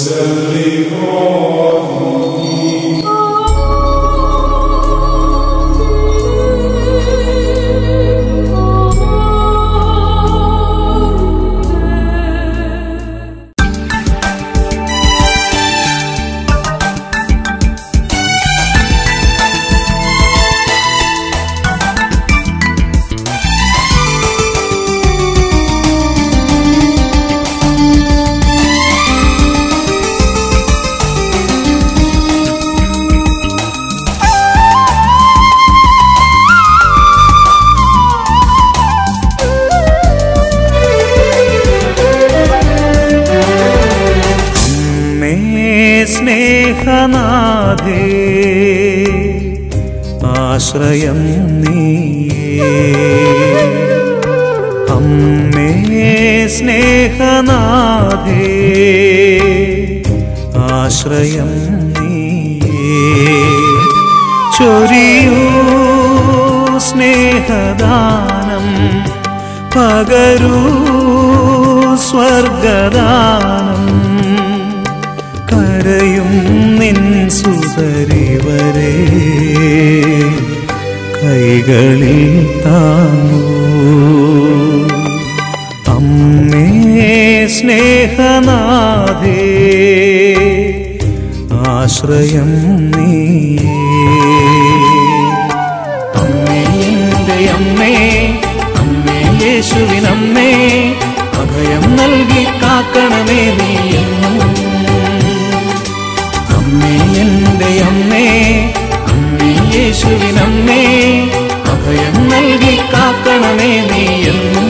അമ്മേ സ്നേഹനാഥേ ആശ്രയം നീയേ അമ്മേ സ്നേഹനാഥേ ആശ്രയം നീയേ ചൊരിയൂ സ്നേഹദാനം പകരൂ സ്വർഗദാനം കരയും നിൻ സുതരിവരെ കൈകളിൽ താങ്ങൂ അമ്മേ സ്നേഹനാഥേ ആശ്രയം നീയേ അമ്മേ എൻ്റെ അമ്മേ അമ്മേ യേശുവിനമ്മേ അഭയം നൽകി കാക്കണമേ നീ എന്നും അമ്മേ എൻ്റെ അമ്മേ അമ്മേ യേശുവിനമ്മേ അഭയം നൽകി കാക്കണമേ നീ എന്നും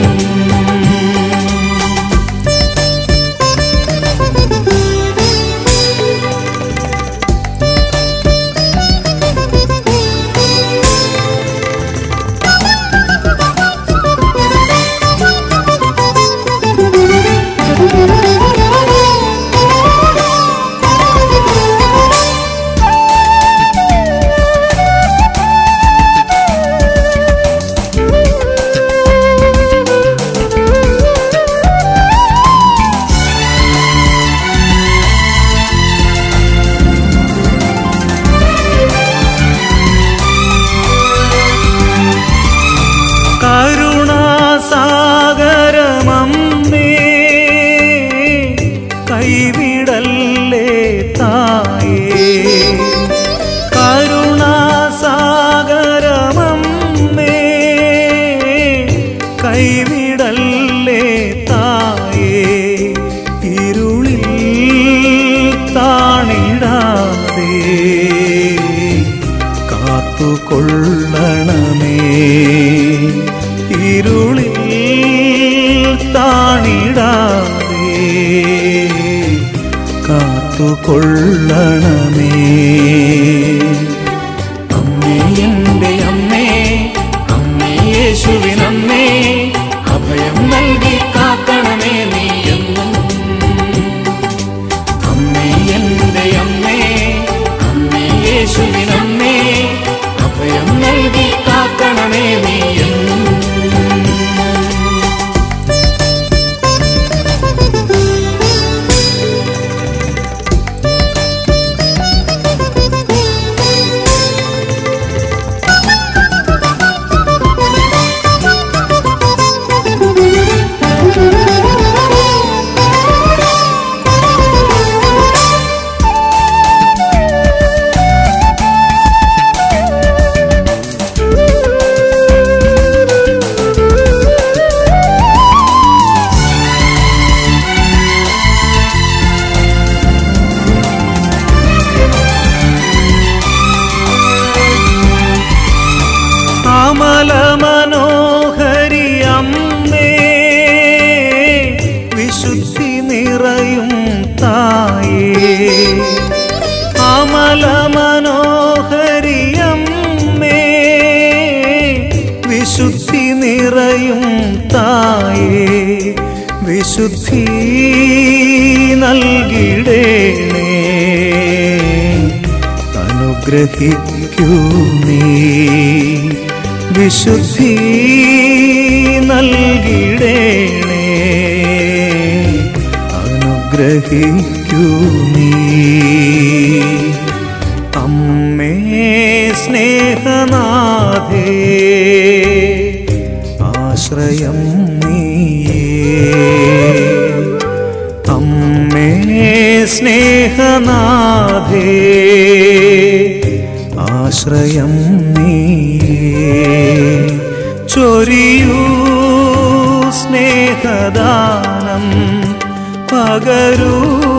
കരുണാസാഗരമമ്മേ കൈവിടല്ലേ തായേ കരുണാസാഗരമമ്മേ കൈവിടല്ലേ തായേ ഇരുളിൽ താണിടാതെ കാത്തുകൊള്ളണമേ ഇരുളിൽ താണിടാതെ കാത്തുകൊള്ളണമേ അമ്മേ എൻ്റെ അമ്മേ അമ്മേ യേശുവിനമ്മേ അഭയം നൽകി കാക്കണമേ നീ എന്നും അമ്മേ എൻ്റെ അമ്മേ അമ്മേ യേശുവിനമ്മേ അഭയം നൽകി കാക്കണമേ നീ എന്നും അമല മനോഹരി അമ്മേ വിശുദ്ധി നിറയും തായേ അമല മനോഹരി അമ്മേ വിശുദ്ധി നിറയും തായേ വിശുദ്ധി നൽകിടേണേ അനുഗ്രഹിക്കൂ നീ വിശുദ്ധി നൽകിടേണേ അനുഗ്രഹിക്കൂ അനുഗ്രഹിക്കൂ നീ അമ്മേ സ്നേഹനാഥേ ആശ്രയം നീയേ അമ്മേ സ്നേഹനാഥേ ആശ്രയം നീയേ ചൊരിയൂ സ്നേഹദാനം പകരൂ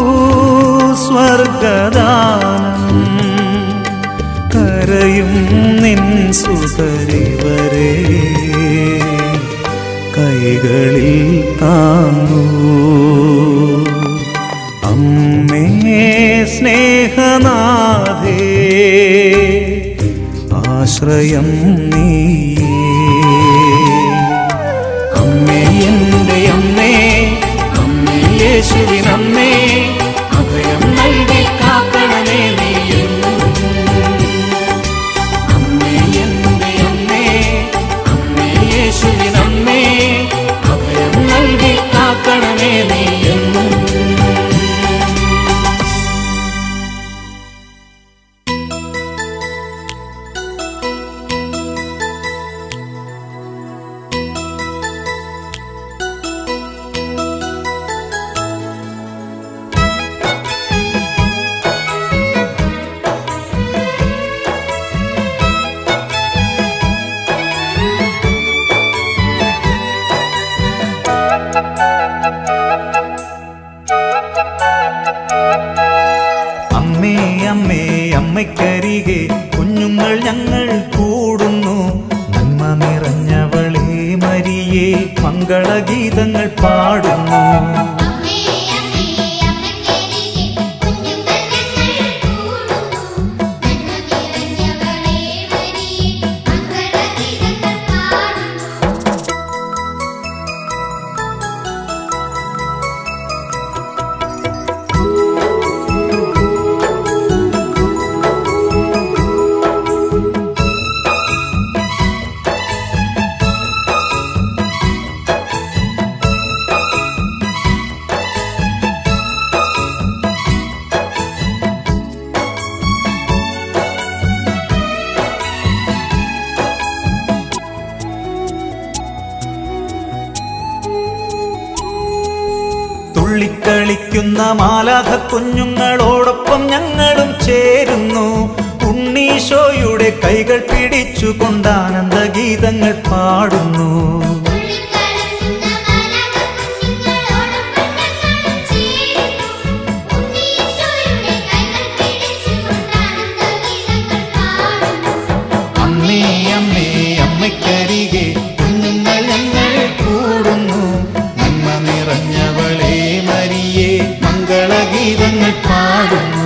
സ്വർഗദാനം കരയും നിൻ സുതരിവരെ കൈകളിൽ താങ്ങൂ അമ്മേ സ്നേഹനാഥേ ആശ്രയം നീയേ അമ്മേ എൻ്റെ അമ്മേ അമ്മേ യേശുവിനമ്മേ അഭയം നൽകി കാക്കണമേ നീ എന്നും. അമ്മേ എൻ്റെ അമ്മേ അമ്മേ യേശുവിനമ്മേ അഭയം നൽകി കാക്കണമേ നീ എന്നും അമ്മേ അമ്മേ അമ്മയ്ക്കരികെ കുഞ്ഞുങ്ങൾ ഞങ്ങൾ കൂടുന്നു നന്മ നിറഞ്ഞവളെ മരിയേ മംഗളഗീതങ്ങൾ പാടുന്നു അമ്മേ അമ്മേ അമ്മക്കരികെ കുഞ്ഞുങ്ങൾ ഞങ്ങൾ കൂടുന്നു നന്മ നിറഞ്ഞവളേ മരിയേ മംഗളഗീതങ്ങൾ പാടുന്നു തുള്ളിക്കളിക്കുന്ന മാലാഖ കുഞ്ഞുങ്ങളോടൊപ്പം ഞങ്ങളും ചേരുന്നു ഉണ്ണീശോയുടെ കൈകൾ പിടിച്ചുകൊണ്ട് ആനന്ദഗീതങ്ങൾ പാടുന്നു തുള്ളിക്കളിക്കുന്ന മാലാഖ കുഞ്ഞുങ്ങളോടൊപ്പം ഞങ്ങളും ചേരുന്നു ഉണ്ണീശോയുടെ കൈകൾ പിടിച്ചുകൊണ്ട് ആനന്ദഗീതങ്ങൾ പാടുന്നു അമ്മേ അമ്മേ അമ്മയ്ക്കരികെ കുഞ്ഞുങ്ങൾ ഞങ്ങൾ കൂടുന്നു നന്മ നിറഞ്ഞവളെ മരിയേ മംഗളഗീതങ്ങൾ പാടുന്നു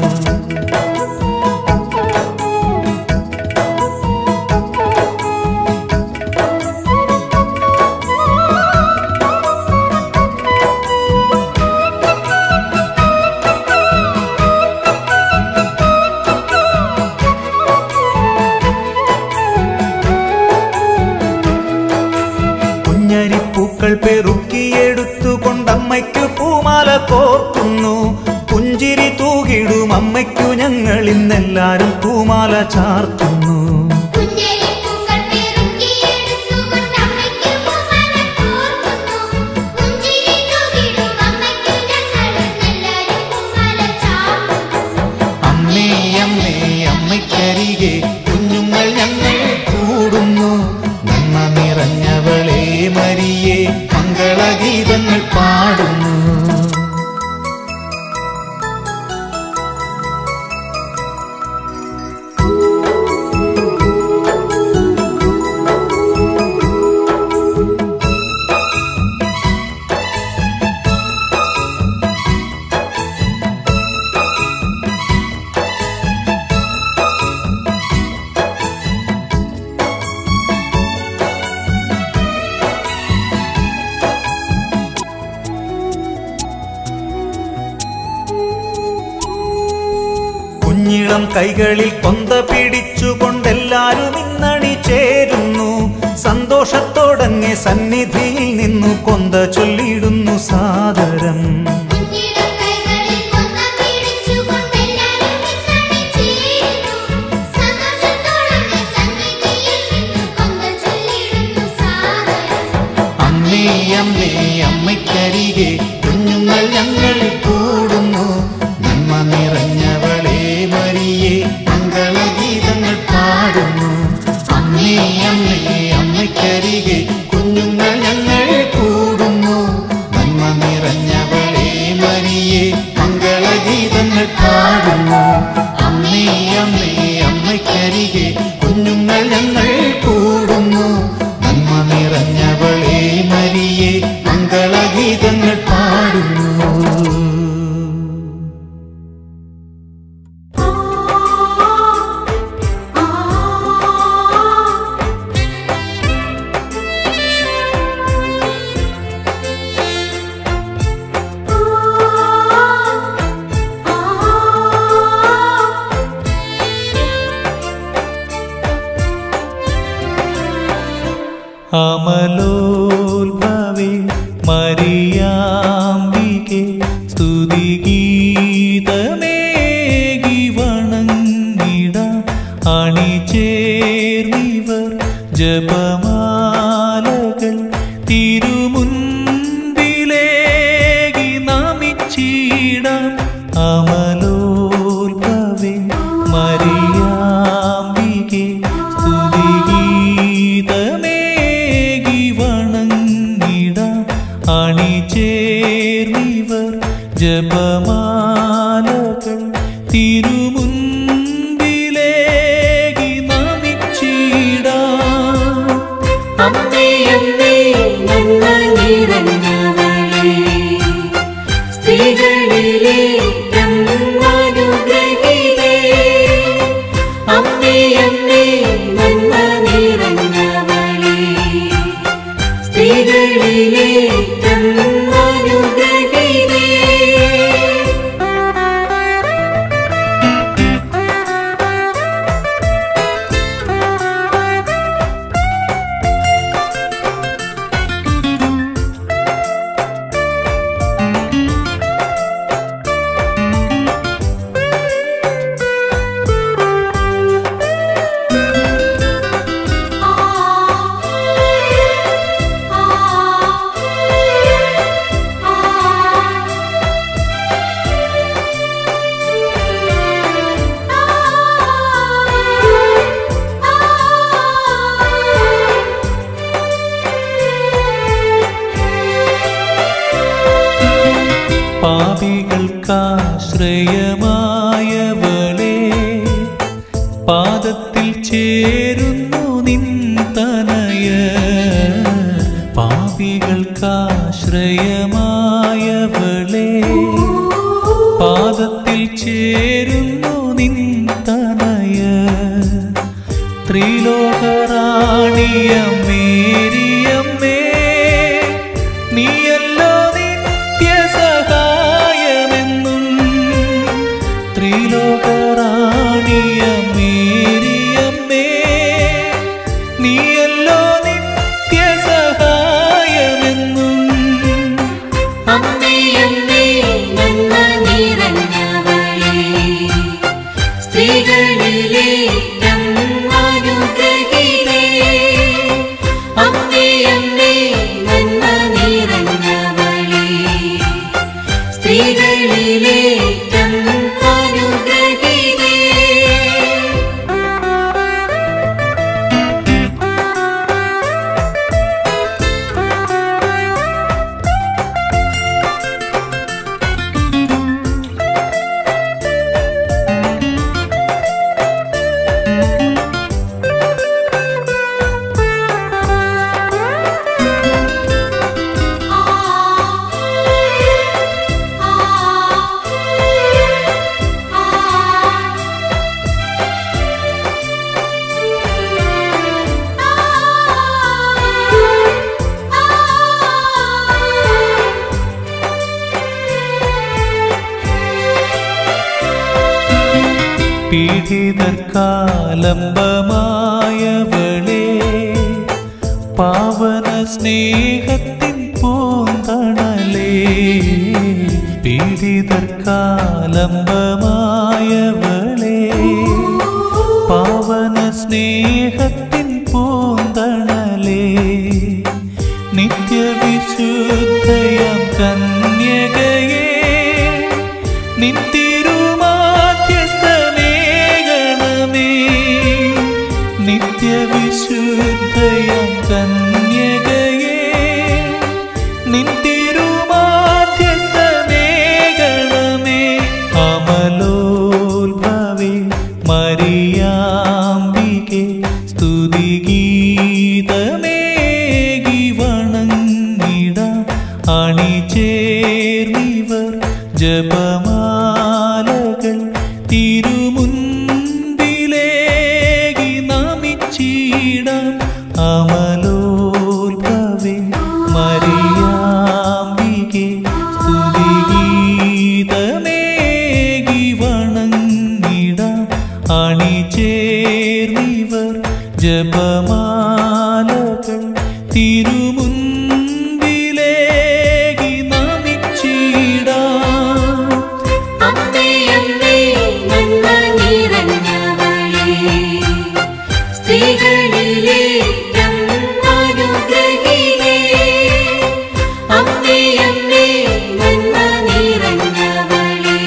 കുഞ്ഞരിപ്പൂക്കൾ പെറുക്കിയെടുത്തുകൊണ്ടമ്മയ്ക്കു പൂമാല കോർക്കുന്നു പുഞ്ചിരി തൂകിടും അമ്മയ്ക്കു ഞങ്ങൾ ഇന്നെല്ലാരും പൂമാല ചാർത്തുന്നു കുഞ്ഞരിപ്പൂക്കൾ പെറുക്കിയെടുത്തുകൊണ്ട് അമ്മയ്ക്ക് പൂമാല കോർക്കുന്നു. പുഞ്ചിരി തൂകിടും അമ്മയ്ക്ക് ഞങ്ങളെല്ലാവരും പൂമാല ചാർത്തുന്നു. അമ്മേ അമ്മേ അമ്മയ്ക്കരികെ കുഞ്ഞുങ്ങൾ ഞങ്ങൾ കൂടുന്നു നന്മ നിറഞ്ഞവളെ മരിയേ മംഗളഗീതങ്ങൾ പാടുന്നു കുഞ്ഞിളം കൈകളിൽ കൊന്ത പിടിച്ചുകൊണ്ടെല്ലാരും ഇന്നണി ചേരുന്നു സന്തോഷത്തോടങ്ങെ സന്നിധിയിൽ നിന്നു കൊന്ത ചൊല്ലിയിടുന്നു സാദരം കുഞ്ഞിടം മരിയേ മംഗളഗീതങ്ങൾ പാടുന്നു അമ്മേ അമ്മേ അമ്മയ്ക്കരികെ കുഞ്ഞുങ്ങൾ ഞങ്ങൾ കൂടുന്നു നന്മ നിറഞ്ഞവളേ മരിയേ മംഗളഗീതങ്ങൾ പാടുന്നു അമലോത്ഭവേ മരിയാംബികെ സ്തുതിഗീതമേകി വണങ്ങിട അണിചേർന്നിവർ ജപമാലകൾ തിരുമുൻപിലേകി നമിച്ചിടാം അമലോത്ഭവേ മരിയാംബികെ സ്തുതിഗീതമേകി വണങ്ങിടാം അണിചേർന്നിവർ ജപമാലകൾ തിരുമുൻപിലേകി നമിച്ചിടാം അമ്മേ അമ്മേ നന്മ നിറഞ്ഞവളേ സ്ത്രീകളിലെ അനുഗ്രഹിതേ അമ്മേ അമ്മേ നന്മ നിറഞ്ഞവളേ സ്ത്രീകളിലെ അനുഗ്രഹിതേ പാപികൾക്കാശ്രയമായവളെ പാദത്തിൽ ചേരുന്നു നിൻ തനയ പാപികൾക്കാശ്രയമായവളെ പാദത്തിൽ ചേരുന്നു നിൻ തനയ ത്രിലോകറാണിയമ്മേരിയമ്മേ നീയല്ലോ നിത്യ സഹായമെന്നും ത്രിലോകറാണിയമ്മേരിയമ്മേ നീയല്ലോ നിത്യ സഹായമെന്നും അമ്മേ അമ്മേ നന്മ നിറഞ്ഞവളേ സ്ത്രീകളിലെ അനുഗ്രഹിതേ അമ്മേ അമ്മേ നന്മ നിറഞ്ഞവളേ സ്ത്രീകളിലെ അനുഗ്രഹിതേ പീഡിതർക്കാലംബമായവളെ പാവന സ്നേഹത്തിൻ പൂന്തണലേ പീഡിതർക്കാലംബമായവളെ പാവന സ്നേഹത്തിൻ പൂന്തണലേ നിത്യവിശുദ്ധയം കന്യകയേ നിത്തിരുമാധ്യസ്ഥമേകണമേ നിത്യവിശുദ്ധയം കന്യകയേ നിത്തിരുമാധ്യസ്ഥമേകണമേ ജപമാലകൾ തിരുമുൻപിലേകി നമിച്ചിടാം അമലോത്ഭവേ മറിയാമ്പികെ സ്തുതിഗീതമേകി വണങ്ങിടാം അണിചേർന്നിവർ ജപമാലകൾ തിരുമുൻപിലേകി നമിച്ചിടാം അമ്മേ അമ്മേ നന്മ നിറഞ്ഞവളേ സ്ത്രീകളിലേറ്റം അനുഗ്രഹിക്കേ അമ്മേ അമ്മേ നന്മ നിറഞ്ഞവളേ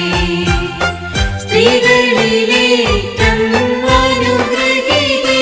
സ്ത്രീകളിലേറ്റം അനുഗ്രഹിക്കേ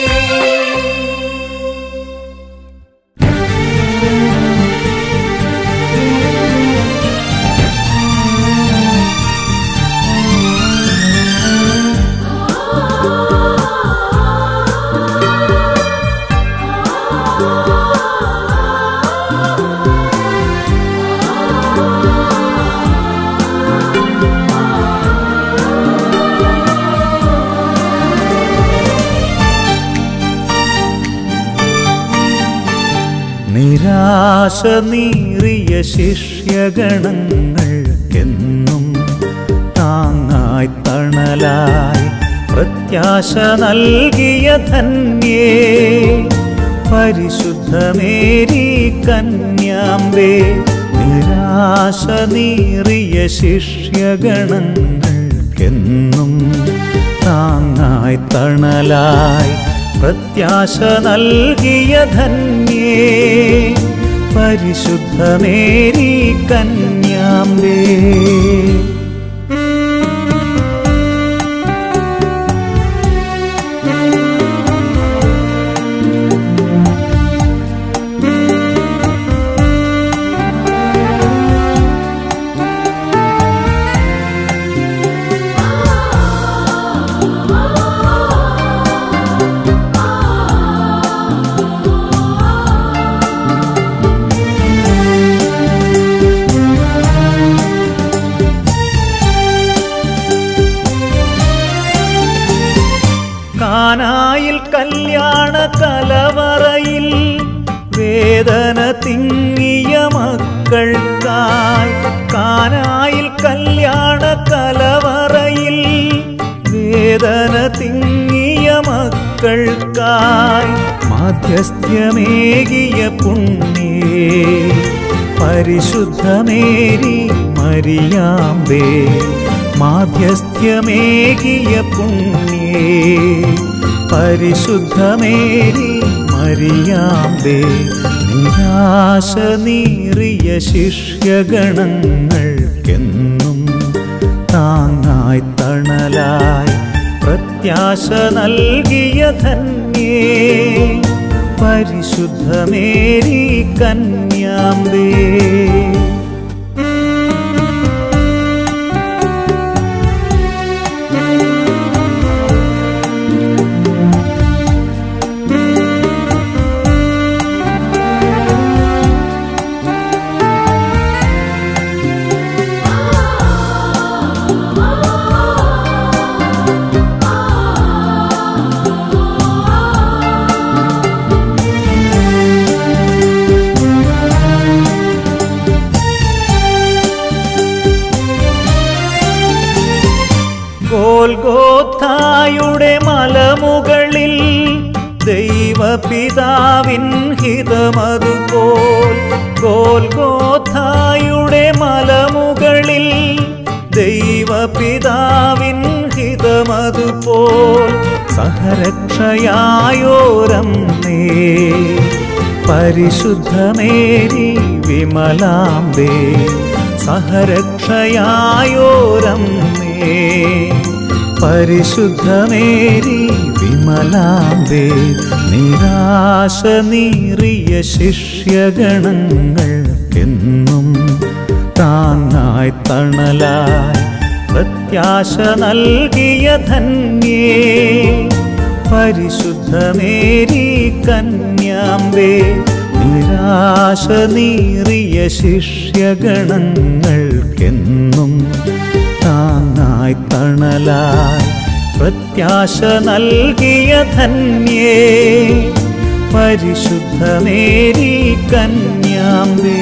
നിരാശ നീറിയ ശിഷ്യഗണങ്ങൾക്കെന്നും താങ്ങായി തണലായി പ്രത്യാശ നൽകിയ ധന്യേ പരിശുദ്ധമേരി കന്യാമ്പേ നിരാശ നീറിയ ശിഷ്യഗണങ്ങൾക്കെന്നും താങ്ങായി തണലായി പ്രത്യാശ നൽകിയ ധന്യേ പരിശുദ്ധമേരി കന്യാമ്പേ കാനായിൽ കല്യാണ കലവറയിൽ വേദന തിങ്ങിയ മക്കൾക്കായി കാനായിൽ കല്യാണ കലവറയിൽ വേദന തിങ്ങിയ മക്കൾക്കായി മാധ്യസ്ഥ്യമേകിയ പുണ്യേ പരിശുദ്ധമേരി മരിയാമ്പേ മാധ്യസ്ഥ്യമേകിയ പുണ്യേ പരിശുദ്ധമേരി മരിയാമ്പേ നിരാശ നീറിയ ശിഷ്യഗണങ്ങൾക്കെന്നും താങ്ങായി തണലായി പ്രത്യാശ നൽകിയ ധന്യേ പരിശുദ്ധമേരി കന്യാമ്പേ ഗോൽഗോത്തായുടെ മലമുകളിൽ ദൈവപിതാവിൻ ഹിതമതുപോൽ ഗോൽഗോത്തായുടെ മലമുകളിൽ ദൈവപിതാവിൻ ഹിതമതുപോൽ സഹരക്ഷയായോരമ്മേ പരിശുദ്ധമേരി വിമലാംബേ സഹരക്ഷയായോരമ്മേ പരിശുദ്ധമേരി വിമലാംബേ നിരാശ നീറിയ ശിഷ്യഗണങ്ങൾക്കെന്നും താങ്ങായി തണലായി പ്രത്യാശ നൽകിയ ധന്യേ പരിശുദ്ധമേരി കന്യാമ്പേ നിരാശ നീറിയ ശിഷ്യഗണങ്ങൾക്കെന്നും പ്രത്യാശ നൽകിയ ധന്യേ പരിശുദ്ധമേരി കന്യാമ്പേ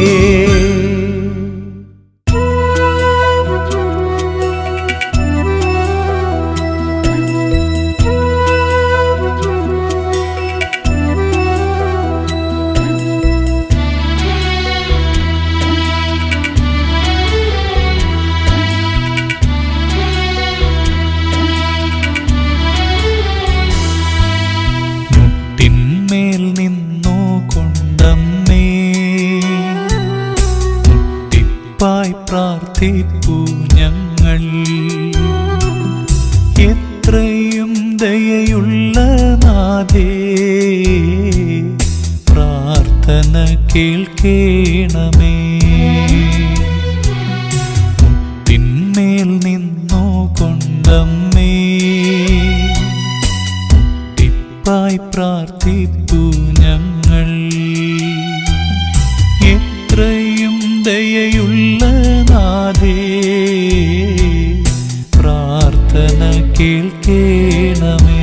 മുട്ടിന്മേൽ നിന്നു കൊണ്ടമ്മേ മുട്ടിപ്പായി പ്രാർത്ഥിപ്പു ഞങ്ങൾ എത്രയും ദയയുള്ള നാഥേ പ്രാർത്ഥന കേൾക്കേണമേ മുട്ടിന്മേൽ നിന്നു കൊണ്ടമ്മേ ായി പ്രാർത്ഥിപ്പു ഞങ്ങൾ എത്രയും ദയയുള്ള നാഥേ പ്രാർത്ഥന കേൾക്കേണമേ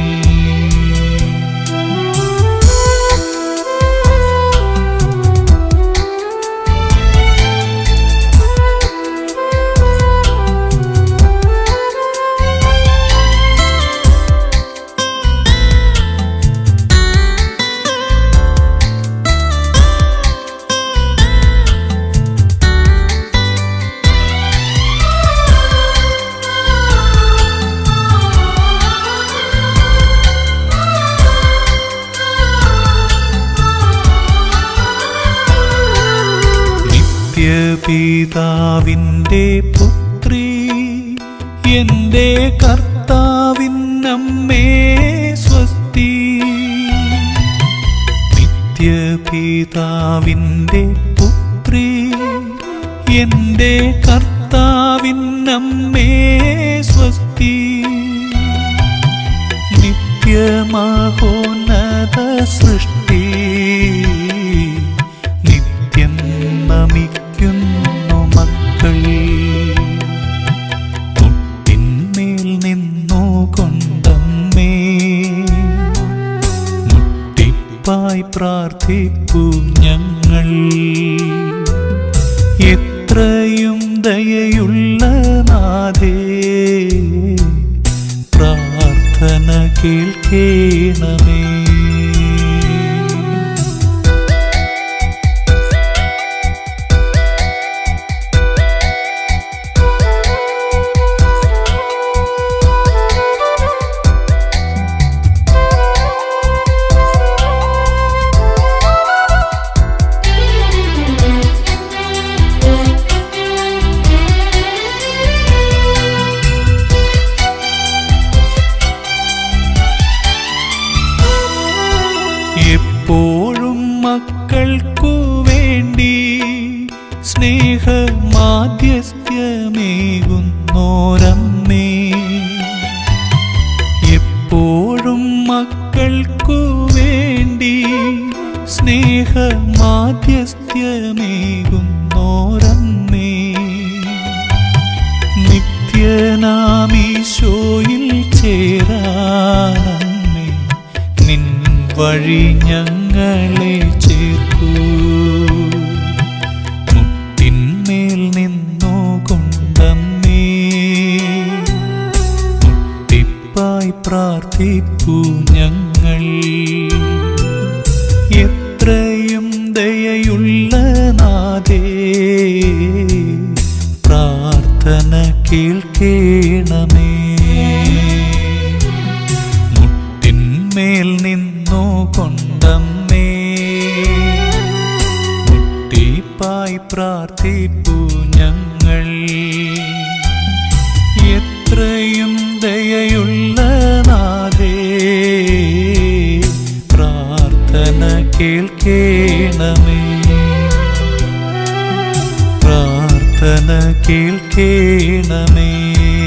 നിത്യപിതാവിൻ്റെ പുത്രി എൻ്റെ കർത്താവിനമ്മേ സ്വസ്തി നിത്യപിതാവിൻ്റെ പുത്രി എൻ്റെ കർത്താവിനമ്മേ സ്വസ്തി നിത്യമഹോന്നത സൃഷ്ടി നിത്യം നമിക്കുന്നു മക്കൾ മുട്ടിന്മേൽ നിന്നു കൊണ്ടമ്മേ മുട്ടിപ്പായി പ്രാർത്ഥിപ്പു ഞങ്ങൾ എത്രയും ദയയുള്ള നാഥേ പ്രാർത്ഥന കേൾക്കേണമേ എപ്പോഴും മക്കൾക്കു വേണ്ടി സ്നേഹമാധ്യസ്ഥ്യമേകുന്നോരമ്മേ എപ്പോഴും മക്കൾക്കു വേണ്ടി സ്നേഹമാധ്യസ്ഥ്യമേകുന്നോരമ്മേ നിത്യനാമീശോയിൽ ചേരാനമ്മേ നിൻ വഴി ഞങ്ങളെ ചേർക്കൂ മുട്ടിന്മേൽ നിന്നു കൊണ്ടമ്മേ മുട്ടിപ്പായി പ്രാർത്ഥിപ്പു ഞങ്ങൾ എത്രയും ദയയുള്ള നാഥേ പ്രാർത്ഥന കേൾക്കേണമേ മുട്ടിന്മേൽ നിന്നു കൊണ്ടമ്മേ മുട്ടിപ്പായി പ്രാർത്ഥിപ്പു ഞങ്ങൾ എത്രയും ദയയുള്ള നാഥേ പ്രാർത്ഥന കേൾക്കേണമേ പ്രാർത്ഥന കേൾക്കേണമേ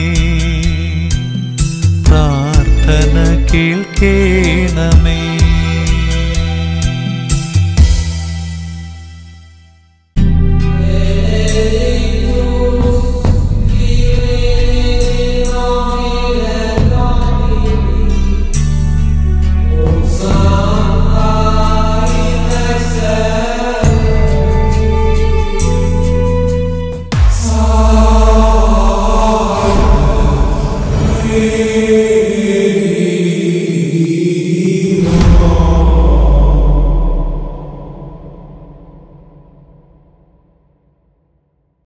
പ്രാർത്ഥന കേൾക്കേണമേ യേശുവേ ും